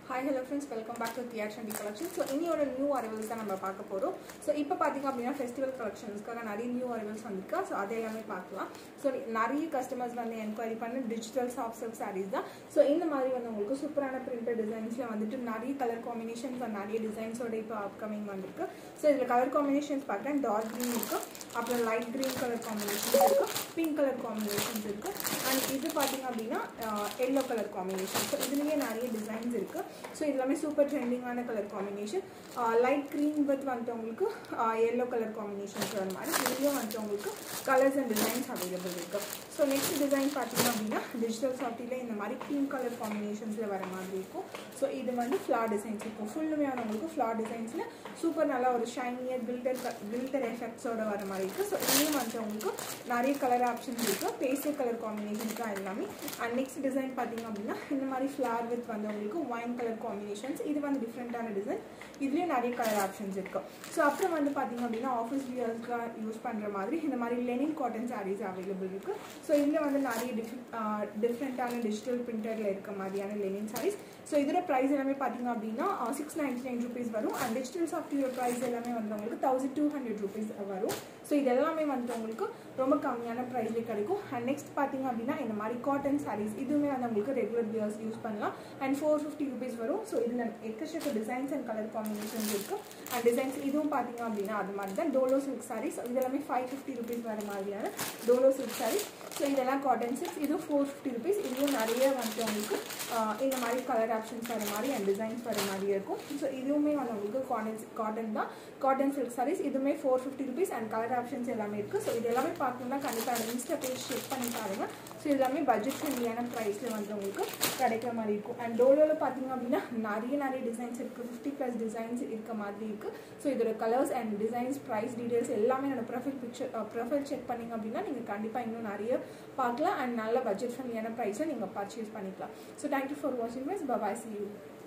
hi hello friends welcome back to தியார் சண்டி collection so இனியோட நியூ அரைவல்ஸ் தான் நம்ம பார்க்க போகிறோம் ஸோ இப்போ பார்த்தீங்க அப்படின்னா ஃபெஸ்டிவல் கலெக்ஷன்ஸ்க்காக நிறைய நியூ அரைவல்ஸ் வந்திருக்கா ஸோ அதை எல்லாமே பார்க்கலாம் ஸோ நிறைய கஸ்டமர்ஸ் வந்து என்கொயரி பண்ணி டிஜிட்டல் சாஃப்ட் சில்க் சாரீஸ் தான் ஸோ இந்த மாதிரி வந்து உங்களுக்கு சூப்பரான பிரிண்டட் டிசைன்ஸில் வந்துட்டு நிறைய கலர் காம்பினேஷன்ஸ் நிறைய டிசைன்ஸோட இப்போ அப்கமிங் வந்திருக்கு ஸோ இதில் கலர் காம்பினேஷன்ஸ் பார்க்குறேன் டார்க் க்ரீன் இருக்குது அப்புறம் லைட் க்ரீன் கலர் காம்பினேஷன்ஸ் இருக்குது பிங்க் கலர் காம்பினேஷன்ஸ் இருக்குது அண்ட் இது பார்த்தீங்க அப்படின்னா எல்லோ கலர் காம்பினேஷன் ஸோ இதுலேயே நிறைய டிசைன்ஸ் இருக்குது ஸோ இது எல்லாமே சூப்பர் ட்ரெண்டிங்கான colour combination light green with வந்துட்டு உங்களுக்கு எல்லோ கலர் காம்பினேஷன்ஸ் வர மாதிரி இதுலேயும் வந்துட்டு உங்களுக்கு கலர்ஸ் அண்ட் டிசைன்ஸ் அவைலபிள் இருக்குது ஸோ நெக்ஸ்ட் டிசைன் பார்த்தீங்க அப்படின்னா டிஜிட்டல் சாஃப்டியில் இந்த மாதிரி பிங்க் கலர் காம்பினேஷன்ஸில் வர மாதிரி இருக்கும் ஸோ இது வந்து ஃப்ளார் டிசைன்ஸ் இருக்கும் ஃபுல்லுமே வந்து உங்களுக்கு ஃப்ளார் டிசைன்ஸில் சூப்பர் நல்லா ஒரு ஷைனியர் கில்டர் கில்டர் எஃபெக்ட்ஸோட வர மாதிரி இருக்குது ஸோ இதுலேயும் வந்து உங்களுக்கு நிறைய கலர் ஆப்ஷன்ஸ் இருக்குது பேஸ்டல் கலர் காம்பினேஷன்ஸ் தான் எல்லாமே அண்ட் நெக்ஸ்ட் டிசைன் பார்த்தீங்க அப்படின்னா இந்த மாதிரி ஃப்ளார் வித் வந்து உங்களுக்கு ஒயின் கலர் காம்பினேஷன்ஸ் இது வந்து டிஃப்ரெண்ட்டான டிசைன் இதுலேயும் நிறைய கலர் ஆப்ஷன்ஸ் இருக்கும் ஸோ அப்புறம் வந்து பார்த்தீங்க அப்படின்னா ஆஃபீஸ் வியர்ஸ்க்கு யூஸ் பண்ணுற மாதிரி இந்த மாதிரி லெனின் காட்டன் சாரீஸ் அவைலபிள் இருக்குது ஸோ இதில் வந்து நிறைய டிஃப்ரெண்ட் டிஃப்ரெண்ட்டான டிஜிட்டல் பிரிண்டரில் இருக்க மாதிரியான லெனின் சாரீஸ் ஸோ இதோட ப்ரைஸ் எல்லாமே பார்த்தீங்க அப்படின்னா சிக்ஸ் நைன்டி நைன் ருபீஸ் வரும் அண்ட் டிஜிட்டல் சாஃப்ட்வேர் ப்ரைஸ் எல்லாமே வந்து உங்களுக்கு தௌசண்ட் டூ ஹண்ட்ரட் ருபீஸ் வரும் ஸோ இது எல்லாமே வந்து உங்களுக்கு ரொம்ப கம்மியான ப்ரைஸ்லேயே கிடைக்கும் அண்ட் நெக்ஸ்ட் பார்த்தீங்க அப்படின்னா இந்த மாதிரி காட்டன் சாரீஸ் இதுவுமே வந்து உங்களுக்கு ரெகுலர் வியர்ஸ் யூஸ் பண்ணலாம் அண்ட் ஃபோர் ஃபிஃப்டி ருபீஸ் வரும் ஸோ இதில் எக்கச்சக்க டிசைன்ஸ் அண்ட் கலர் காம்பினேஷன்ஸ் இருக்குது அண்ட் டிசைன்ஸ் இதுவும் பார்த்தீங்க அப்படின்னா அது மாதிரி தான் டோலோ சில்க் சாரீஸ் இதெல்லாமே ஃபைவ் ஃபிஃப்டி ருபீஸ் வர மாதிரியான டோலோ சில்க் சாரீஸ் ஸோ இதெல்லாம் காட்டன் சில்க்ஸ் இதுவும் ஃபோர் ஃபிஃப்டி ருபீஸ் இதுவும் நிறைய வந்து உங்களுக்கு இந்த மாதிரி கலர் ஆப்ஷன்ஸ் வர மாதிரி அண்ட் டிசைன்ஸ் வர மாதிரி இருக்கும் ஸோ இதுவுமே வந்து உங்களுக்கு காட்டன் காட்டன் தான் காட்டன் சில்க் சாரீஸ் இதுவுமே four fifty rupees and colour options எல்லாமே இருக்குது ஸோ இது எல்லாமே பார்க்கணும்னா கண்டிப்பாக இன்ஸ்டா பேஜ் செக் பண்ணி பாருங்க ஸோ இது எல்லாமே பட்ஜெட் ஃப்ரெண்ட்லியான ப்ரைஸில் வந்து உங்களுக்கு கிடைக்கிற மாதிரி இருக்கும் அண்ட் டோலோவில் பார்த்தீங்க அப்படின்னா நிறைய நிறைய டிசைன்ஸ் இருக்குது ஃபிஃப்டி ப்ளஸ் டிசைன்ஸ் இருக்க மாதிரி இருக்குது ஸோ இதோட colours and designs price details எல்லாமே என்னோட ப்ரொஃபைல் பிக்சர் ப்ரொஃபைல் செக் பண்ணிங்க அப்படின்னா நீங்கள் கண்டிப்பாக இன்னும் நிறைய பார்க்கலாம் அண்ட் நல்ல பட்ஜெட் ஃப்ரெண்ட்லியான ப்ரைஸில் நீங்கள் பர்ச்சேஸ் பண்ணிக்கலாம் ஸோ தேங்க்யூ ஃபார் வாட்சிங் ப்ரைஸ் பபாய் சி யூ